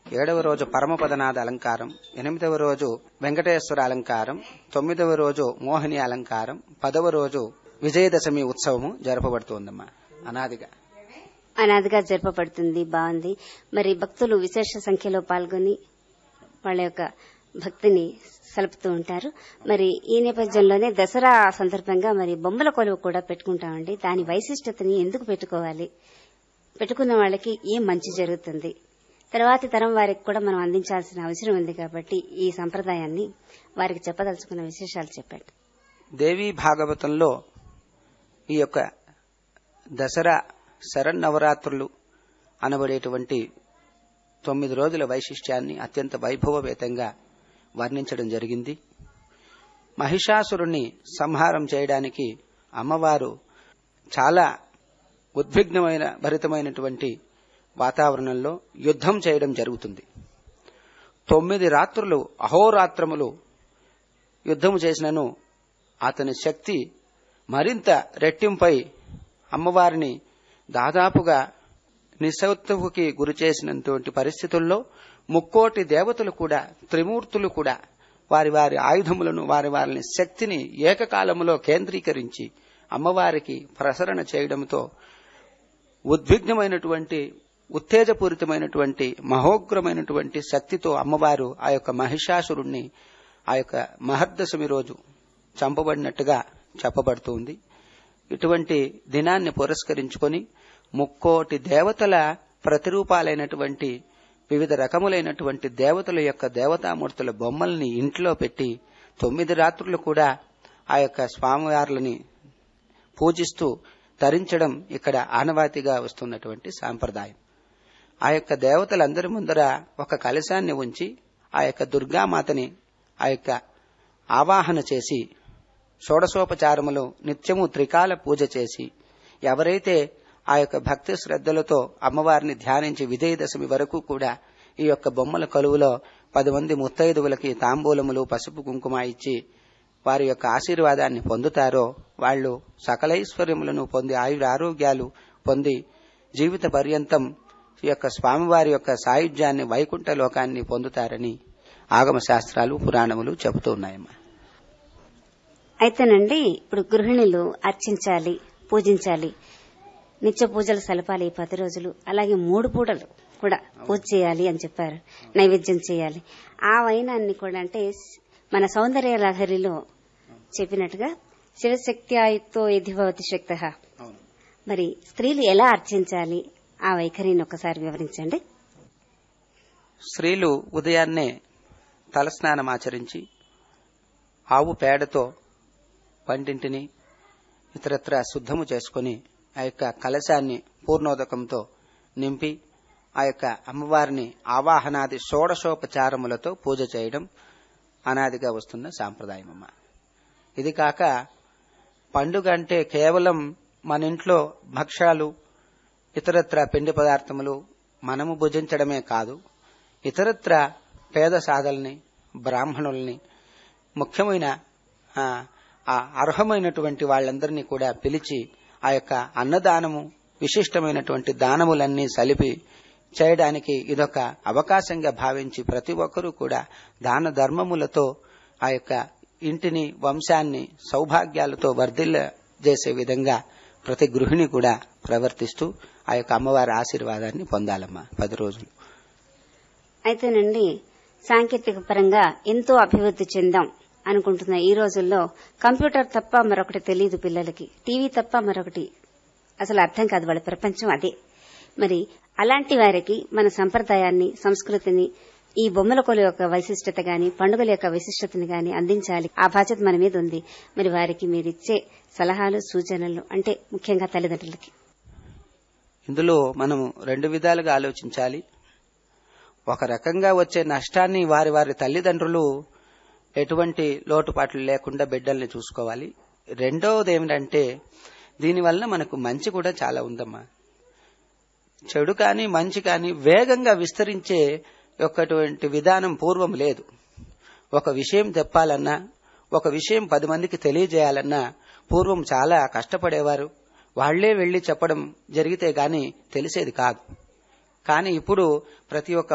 ఏడవ రోజు పరమపదనాథ అలంకారం ఎనిమిదవ రోజు వెంకటేశ్వర అలంకారం తొమ్మిదవ రోజు మోహిని అలంకారం పదవ రోజు విజయదశమి ఉత్సవము జరపబడుతోందమ్మా అనాదిగా అనాదిగా జరపబడుతుంది బాగుంది మరి భక్తులు విశేష సంఖ్యలో పాల్గొని వాళ్ళ యొక్క భక్తిని సలుపుతూ ఉంటారు మరి ఈ నేపథ్యంలోనే దసరా సందర్భంగా మరి బొమ్మల కొలువు కూడా పెట్టుకుంటామండి దాని వైశిష్టతని ఎందుకు పెట్టుకోవాలి పెట్టుకున్న వాళ్ళకి ఏం మంచి జరుగుతుంది తర్వాతి తరం వారికి కూడా మనం అందించాల్సిన అవసరం ఉంది కాబట్టి ఈ సంప్రదాయాన్ని వారికి చెప్పదలుచుకున్న విశేషాలు చెప్పండి దేవీ భాగవతంలో ఈ యొక్క దసరా శరన్నవరాత్రులు అనబడేటువంటి తొమ్మిది రోజుల వైశిష్ట్యాన్ని అత్యంత వైభవపేతంగా వర్ణించడం జరిగింది మహిషాసురుణ్ణి సంహారం చేయడానికి అమ్మవారు చాలా ఉద్విగ్నమైన భరితమైనటువంటి వాతావరణంలో యుద్ధం చేయడం జరుగుతుంది తొమ్మిది రాత్రులు అహోరాత్రములు యుద్ధము చేసినను అతని శక్తి మరింత రెట్టింపై అమ్మవారిని దాదాపుగా నిస్సత్తువుకి గురి చేసినటువంటి పరిస్థితుల్లో ముక్కోటి దేవతలు కూడా త్రిమూర్తులు కూడా వారి వారి ఆయుధములను వారి వారి శక్తిని ఏకకాలములో కేంద్రీకరించి అమ్మవారికి ప్రసరణ చేయడంతో ఉద్విగ్నమైనటువంటి ఉత్తేజపూరితమైనటువంటి మహోగ్రమైనటువంటి శక్తితో అమ్మవారు ఆ యొక్క మహిషాసురుణ్ణి ఆ యొక్క మహర్దశమి రోజు చంపబడినట్టుగా చెప్పబడుతుంది ఇటువంటి దినాన్ని పురస్కరించుకొని ముక్కోటి దేవతల ప్రతిరూపాలైనటువంటి వివిధ రకములైనటువంటి దేవతల యొక్క దేవతామూర్తుల బొమ్మల్ని ఇంట్లో పెట్టి తొమ్మిది రాత్రులు కూడా ఆ యొక్క స్వామివార్లని పూజిస్తూ తరించడం ఇక్కడ ఆనవాతిగా వస్తున్నటువంటి సాంప్రదాయం ఆ యొక్క దేవతలందరి ముందర ఒక కలశాన్ని ఉంచి ఆ యొక్క దుర్గామాతని ఆ యొక్క ఆవాహన చేసి షోడశోపచారములు నిత్యము త్రికాల పూజ చేసి ఎవరైతే ఆ యొక్క భక్తి శ్రద్ధలతో అమ్మవారిని ధ్యానించి విజయదశమి వరకు కూడా ఈ యొక్క బొమ్మల కొలువులో పది మంది ముత్తైదువులకి తాంబూలములు పసుపు కుంకుమ ఇచ్చి వారి యొక్క ఆశీర్వాదాన్ని పొందుతారో వాళ్ళు సకలైశ్వర్యములను పొంది ఆయుర ఆరోగ్యాలు పొంది జీవిత పర్యంతం ఈ యొక్క స్వామివారి యొక్క సాయుధ్యాన్ని వైకుంఠ లోకాన్ని పొందుతారని ఆగమ శాస్త్రాలు పురాణములు చెబుతూ ఉన్నాయమ్మా అయితేనండి ఇప్పుడు గృహిణులు అర్చించాలి పూజించాలి నిత్య పూజలు సలపాలి ఈ పది రోజులు అలాగే మూడు పూటలు కూడా పూజ చేయాలి అని చెప్పారు నైవేద్యం చేయాలి ఆ వైనాన్ని కూడా అంటే మన సౌందర్య లహరిలో చెప్పినట్టుగా శివశక్తి ఆయుక్తో ఎది భవతి శక్త మరి స్త్రీలు ఎలా అర్చించాలి ఆ వైఖరిని ఒకసారి వివరించండి స్త్రీలు ఉదయాన్నే తలస్నానం ఆచరించి ఆవు పేడతో వంటింటిని ఇతరత్ర శుద్ధము చేసుకుని ఆ యొక్క కలశాన్ని పూర్ణోదకంతో నింపి ఆ యొక్క అమ్మవారిని ఆవాహనాది షోడశోపచారములతో పూజ చేయడం అనాదిగా వస్తున్న సాంప్రదాయం అమ్మ ఇది కాక పండుగ అంటే కేవలం మన ఇంట్లో భక్ష్యాలు ఇతరత్ర పిండి పదార్థములు మనము భుజించడమే కాదు ఇతరత్ర పేద సాధల్ని బ్రాహ్మణుల్ని ముఖ్యమైన ఆ అర్హమైనటువంటి వాళ్ళందరినీ కూడా పిలిచి ఆ యొక్క అన్నదానము విశిష్టమైనటువంటి దానములన్నీ సలిపి చేయడానికి ఇదొక అవకాశంగా భావించి ప్రతి ఒక్కరూ కూడా దాన ధర్మములతో ఆ యొక్క ఇంటిని వంశాన్ని సౌభాగ్యాలతో వర్ధిల్ల చేసే విధంగా ప్రతి గృహిణి కూడా ప్రవర్తిస్తూ ఆ యొక్క అమ్మవారి ఆశీర్వాదాన్ని పొందాలమ్మా పది రోజులు అయితేనండి సాంకేతిక పరంగా ఎంతో అభివృద్ధి చెందాం అనుకుంటున్న ఈ రోజుల్లో కంప్యూటర్ తప్ప మరొకటి తెలియదు పిల్లలకి టీవీ తప్ప మరొకటి అసలు అర్థం కాదు వాళ్ళ ప్రపంచం అదే మరి అలాంటి వారికి మన సంప్రదాయాన్ని సంస్కృతిని ఈ బొమ్మల కొలు యొక్క వైశిష్టత గాని పండుగల యొక్క విశిష్టతని గాని అందించాలి ఆ బాధ్యత మన మీద ఉంది మరి వారికి మీరిచ్చే సలహాలు సూచనలు అంటే ముఖ్యంగా తల్లిదండ్రులకి ఇందులో మనం రెండు విధాలుగా ఆలోచించాలి ఒక రకంగా వచ్చే నష్టాన్ని వారి వారి తల్లిదండ్రులు ఎటువంటి లోటుపాట్లు లేకుండా బిడ్డల్ని చూసుకోవాలి రెండవది ఏమిటంటే దీనివల్ల మనకు మంచి కూడా చాలా ఉందమ్మా చెడు కానీ మంచి కానీ వేగంగా విస్తరించే యొక్కటువంటి విధానం పూర్వం లేదు ఒక విషయం చెప్పాలన్నా ఒక విషయం పది మందికి తెలియజేయాలన్నా పూర్వం చాలా కష్టపడేవారు వాళ్లే వెళ్లి చెప్పడం జరిగితే గాని తెలిసేది కాదు కానీ ఇప్పుడు ప్రతి ఒక్క